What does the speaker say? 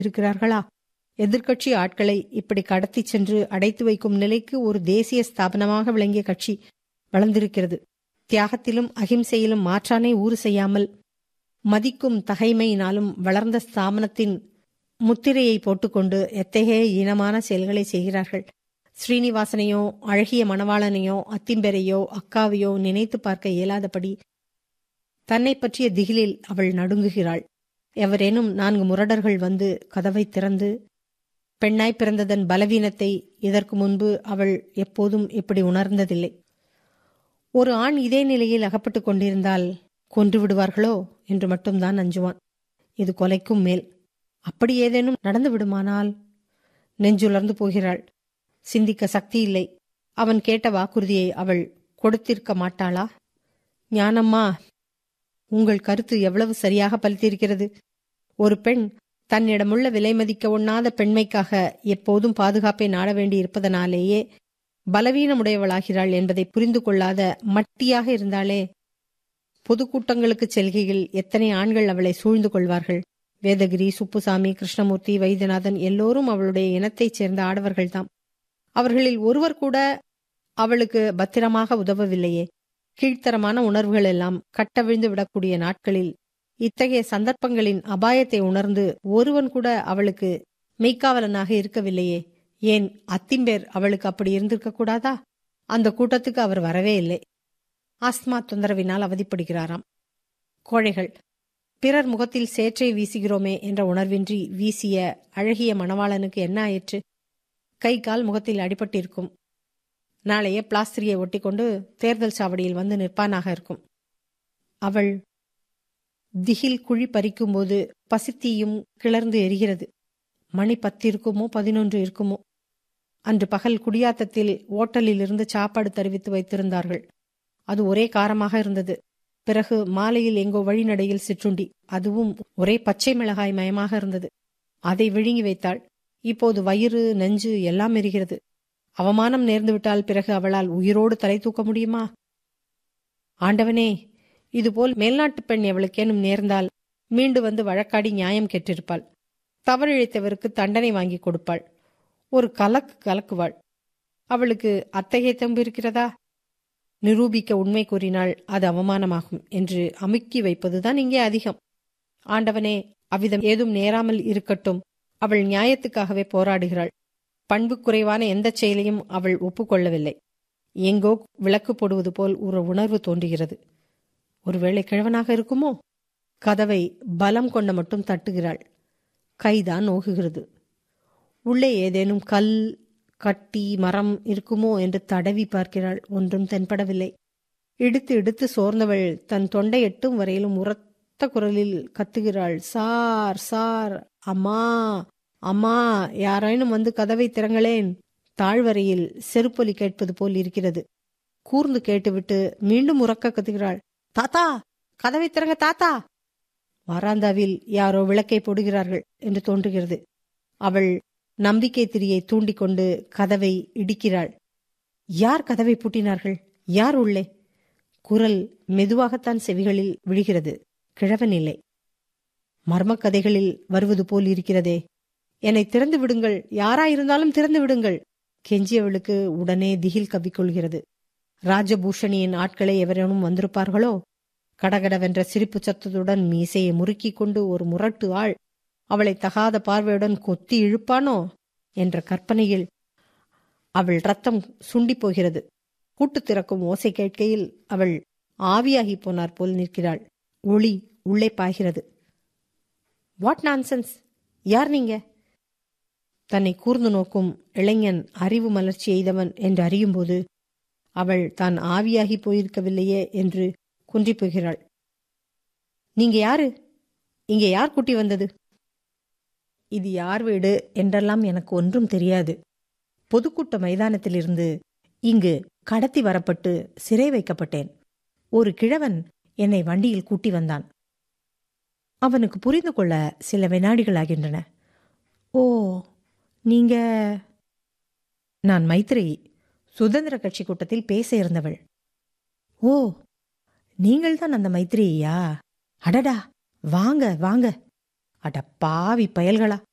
இருக்கிறார்களா எதிர்க்கட்சி ஆட்களை இப்படி கடத்திச் சென்று அடைத்து வைக்கும் நிலைக்கு ஒரு தேசிய ஸ்தாபனமாக விளங்கிய கட்சி வளர்ந்திருக்கிறது தியாகத்திலும் அகிம்சையிலும் மாற்றானே ஊறு செய்யாமல் மதிக்கும் தகைமையினாலும் வளர்ந்த ஸ்தாபனத்தின் முத்திரையை போட்டுக்கொண்டு எத்தகைய ஈனமான செயல்களை செய்கிறார்கள் ஸ்ரீனிவாசனையோ அழகிய மணவாளனையோ அத்திம்பெரையோ அக்காவையோ நினைத்து பார்க்க இயலாதபடி தன்னை பற்றிய திகிலில் அவள் நடுங்குகிறாள் எவரேனும் நான்கு முரடர்கள் வந்து கதவை திறந்து பெண்ணாய் பிறந்ததன் பலவீனத்தை இதற்கு முன்பு அவள் எப்போதும் இப்படி உணர்ந்ததில்லை ஒரு ஆண் இதே நிலையில் அகப்பட்டுக் கொண்டிருந்தால் கொன்று விடுவார்களோ என்று மட்டும்தான் அஞ்சுவான் இது கொலைக்கும் மேல் அப்படி ஏதேனும் நடந்து விடுமானால் நெஞ்சுலர்ந்து போகிறாள் சிந்திக்க சக்தி இல்லை அவன் கேட்ட வாக்குறுதியை அவள் கொடுத்திருக்க மாட்டாளா ஞானம்மா உங்கள் கருத்து எவ்வளவு சரியாக பலித்திருக்கிறது ஒரு பெண் தன்னிடமுள்ள விலை மதிக்க ஒண்ணாத பெண்மைக்காக எப்போதும் பாதுகாப்பை நாட வேண்டி இருப்பதனாலேயே பலவீனமுடையவளாகிறாள் என்பதை புரிந்து கொள்ளாத மட்டியாக இருந்தாலே பொதுக்கூட்டங்களுக்கு செல்கையில் எத்தனை ஆண்கள் அவளை சூழ்ந்து கொள்வார்கள் வேதகிரி சுப்புசாமி கிருஷ்ணமூர்த்தி வைத்தியநாதன் எல்லோரும் அவளுடைய இனத்தைச் சேர்ந்த ஆடவர்கள்தாம் அவர்களில் ஒருவர் கூட அவளுக்கு பத்திரமாக உதவவில்லையே கீழ்த்தரமான உணர்வுகள் எல்லாம் கட்டவிழ்ந்து விடக்கூடிய நாட்களில் இத்தகைய சந்தர்ப்பங்களின் அபாயத்தை உணர்ந்து ஒருவன் கூட அவளுக்கு மெய்க்காவலனாக இருக்கவில்லையே ஏன் அத்திம்பேர் அவளுக்கு அப்படி இருந்திருக்க கூடாதா அந்த கூட்டத்துக்கு அவர் வரவே இல்லை ஆஸ்மா தொந்தரவினால் அவதிப்படுகிறாராம் கோழைகள் பிறர் முகத்தில் சேற்றை வீசுகிறோமே என்ற உணர்வின்றி வீசிய அழகிய மணவாளனுக்கு என்ன ஆயிற்று கை கால் முகத்தில் அடிபட்டிருக்கும் நாளைய பிளாஸ்திரியை ஒட்டிக்கொண்டு தேர்தல் சாவடியில் வந்து நிற்பானாக இருக்கும் அவள் திகில் குழி பறிக்கும்போது பசித்தீயும் கிளர்ந்து எரிகிறது மணி பத்து இருக்குமோ பதினொன்று இருக்குமோ அன்று பகல் குடியாத்தத்தில் ஓட்டலிலிருந்து சாப்பாடு தெரிவித்து வைத்திருந்தார்கள் அது ஒரே காரமாக இருந்தது பிறகு மாலையில் எங்கோ வழிநடையில் சிற்றுண்டி அதுவும் ஒரே பச்சை மிளகாய் மயமாக இருந்தது அதை விழுங்கி வைத்தாள் இப்போது வயிறு நெஞ்சு எல்லாம் எரிகிறது அவமானம் நேர்ந்துவிட்டால் பிறகு அவளால் உயிரோடு தலை தூக்க முடியுமா ஆண்டவனே இதுபோல் மேல்நாட்டுப் பெண் எவளுக்கேனும் நேர்ந்தால் மீண்டு வந்து வழக்காடி நியாயம் கேட்டிருப்பாள் தவறிழைத்தவருக்கு தண்டனை வாங்கி கொடுப்பாள் ஒரு கலக்கு கலக்குவாள் அவளுக்கு அத்தகைய தெம்பு இருக்கிறதா நிரூபிக்க உண்மை கூறினால் அது அவமானமாகும் என்று அமுக்கி வைப்பதுதான் இங்கே அதிகம் ஆண்டவனே அவ்விதம் ஏதும் நேராமல் இருக்கட்டும் அவள் நியாயத்துக்காகவே போராடுகிறாள் பண்பு குறைவான எந்த செயலையும் அவள் ஒப்புக்கொள்ளவில்லை எங்கோ விளக்கு போடுவது போல் ஒரு உணர்வு தோன்றுகிறது ஒருவேளை கிழவனாக இருக்குமோ கதவை பலம் கொண்ட மட்டும் தட்டுகிறாள் கைதான் நோகுகிறது உள்ளே ஏதேனும் கல் கட்டி மரம் இருக்குமோ என்று தடவி பார்க்கிறாள் ஒன்றும் தென்படவில்லை இடுத்து இடுத்து சோர்ந்தவள் தன் தொண்டை எட்டும் வரையிலும் உரத்த குரலில் கத்துகிறாள் சார் சார் அம்மா அம்மா யாரேனும் வந்து கதவை திறங்களேன் தாழ்வரையில் செருப்பொலி கேட்பது போல் இருக்கிறது கூர்ந்து கேட்டுவிட்டு மீண்டும் உறக்க கத்துகிறாள் தாத்தா கதவை திறங்க தாத்தா வாராந்தாவில் யாரோ விளக்கை போடுகிறார்கள் என்று தோன்றுகிறது அவள் நம்பிக்கை திரியை தூண்டிக்கொண்டு கதவை இடிக்கிறாள் யார் கதவை பூட்டினார்கள் யார் உள்ளே குரல் மெதுவாகத்தான் செவிகளில் விழுகிறது கிழவன் இல்லை மர்மக்கதைகளில் வருவது போல் இருக்கிறதே என்னை திறந்து விடுங்கள் யாராயிருந்தாலும் திறந்து விடுங்கள் கெஞ்சியவளுக்கு உடனே திகில் கவ்விக்கொள்கிறது ராஜபூஷணியின் ஆட்களை எவரேனும் வந்திருப்பார்களோ கடகடவென்ற சிரிப்பு சத்தத்துடன் மீசையை முறுக்கிக் கொண்டு ஒரு முரட்டு ஆள் அவளை தகாத பார்வையுடன் கொத்தி இழுப்பானோ என்ற கற்பனையில் அவள் ரத்தம் சுண்டி போகிறது கூட்டு திறக்கும் ஓசை கேட்கையில் அவள் ஆவியாகி போனார் போல் நிற்கிறாள் ஒளி உள்ளே பாய்கிறது வாட் நான்சென்ஸ் யார் நீங்க தன்னை கூர்ந்து நோக்கும் இளைஞன் அறிவு மலர்ச்சி எய்தவன் என்று அறியும்போது அவள் தான் ஆவியாகி போயிருக்கவில்லையே என்று குன்றி போகிறாள் நீங்க யாரு இங்கே யார் கூட்டி வந்தது இது யார் வீடு என்றெல்லாம் எனக்கு ஒன்றும் தெரியாது பொதுக்கூட்ட மைதானத்திலிருந்து இங்கு கடத்தி வரப்பட்டு சிறை வைக்கப்பட்டேன் ஒரு கிழவன் என்னை வண்டியில் கூட்டி வந்தான் அவனுக்கு புரிந்து கொள்ள சில வினாடிகள் ஆகின்றன ஓ நீங்க நான் மைத்ரி சுதந்திர கட்சி கூட்டத்தில் பேச இருந்தவள் ஓ நீங்கள்தான் அந்த மைத்ரியா அடடா வாங்க வாங்க அட பாவி பயல்களா